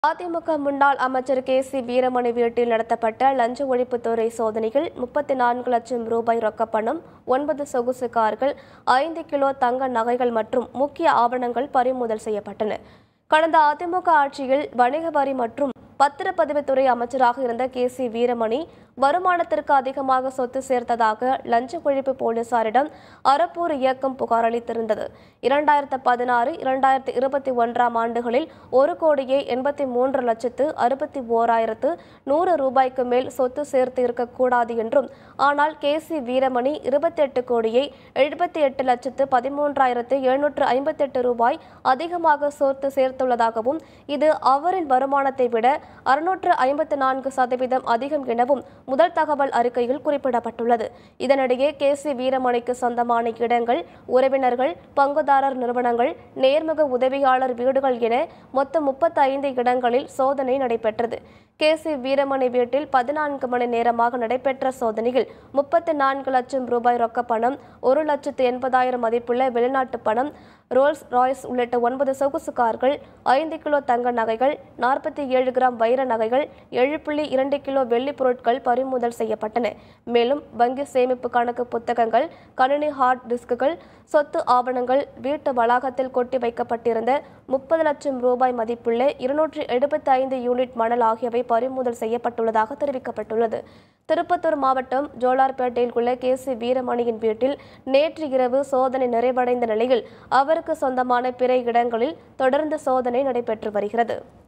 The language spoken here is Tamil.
அதிமுக முன்னாள் அமைச்சர் கே சி வீரமணி வீட்டில் நடத்தப்பட்ட லஞ்ச ஒழிப்புத்துறை சோதனையில் முப்பத்தி நான்கு லட்சம் ரூபாய் ரொக்கப்பணம் ஒன்பது சொகுசு கார்கள் ஐந்து கிலோ தங்க நகைகள் மற்றும் முக்கிய ஆவணங்கள் பறிமுதல் செய்யப்பட்டன கடந்த அதிமுக ஆட்சியில் வணிக வரி மற்றும் பத்திரப்பதிவுத்துறை அமைச்சராக இருந்த கே சி வீரமணி வருமானத்திற்கு அதிகமாக சொத்து சேர்த்ததாக லஞ்ச ஒழிப்பு போலீசாரிடம் அறப்பூர் இயக்கம் புகார் அளித்திருந்தது இரண்டாயிரத்து பதினாறு இரண்டாயிரத்து இருபத்தி ஒன்றாம் ஆண்டுகளில் ஒரு கோடியே எண்பத்தி மூன்று லட்சத்து அறுபத்தி ஓராயிரத்து நூறு ரூபாய்க்கு மேல் சொத்து சேர்த்து இருக்கக்கூடாது என்றும் ஆனால் கே சி வீரமணி இருபத்தெட்டு கோடியே எழுபத்தி எட்டு லட்சத்து பதிமூன்றாயிரத்து எழுநூற்று ஐம்பத்தெட்டு ரூபாய் அதிகமாக சொத்து சேர்த்துள்ளதாகவும் இது அவரின் வருமானத்தை விட அறுநூற்று ஐம்பத்து நான்கு சதவீதம் அதிகம் எனவும் முதல் தகவல் அறிக்கையில் குறிப்பிடப்பட்டுள்ளது இதனிடையே கே சி வீரமணிக்கு சொந்தமான இடங்கள் உறவினர்கள் பங்குதாரர் நிறுவனங்கள் நேர்முக உதவியாளர் வீடுகள் என மொத்தம் முப்பத்தி ஐந்து இடங்களில் சோதனை நடைபெற்றது கே சி வீரமணி வீட்டில் பதினான்கு மணி நேரமாக நடைபெற்ற சோதனையில் முப்பத்தி நான்கு லட்சம் ரூபாய் ரொக்க பணம் ஒரு லட்சத்து எண்பதாயிரம் மதிப்புள்ள வெளிநாட்டு பணம் ரோல்ஸ் ராய்ஸ் உள்ளிட்ட ஒன்பது சொகுசு கார்கள் ஐந்து கிலோ தங்க நகைகள் நாற்பத்தி ஏழு கிராம் வைர நகைகள் ஏழு புள்ளி இரண்டு கிலோ வெள்ளி பொருட்கள் பறிமுதல் செய்யப்பட்டன மேலும் வங்கி சேமிப்பு கணக்கு புத்தகங்கள் கணினி ஹார்ட் டிஸ்குகள் சொத்து ஆவணங்கள் வீட்டு வளாகத்தில் கொட்டி வைக்கப்பட்டிருந்த முப்பது லட்சம் ரூபாய் மதிப்புள்ள இருநூற்றி எழுபத்தி ஐந்து யூனிட் மணல் ஆகியவை பறிமுதல் செய்யப்பட்டுள்ளதாக தெரிவிக்கப்பட்டுள்ளது திருப்பத்தூர் மாவட்டம் ஜோலார்பேட்டையில் உள்ள கே சி வீரமணியின் வீட்டில் நேற்று இரவு சோதனை நிறைவடைந்த நிலையில் அவருக்கு சொந்தமான பிற இடங்களில் தொடர்ந்து சோதனை நடைபெற்று வருகிறது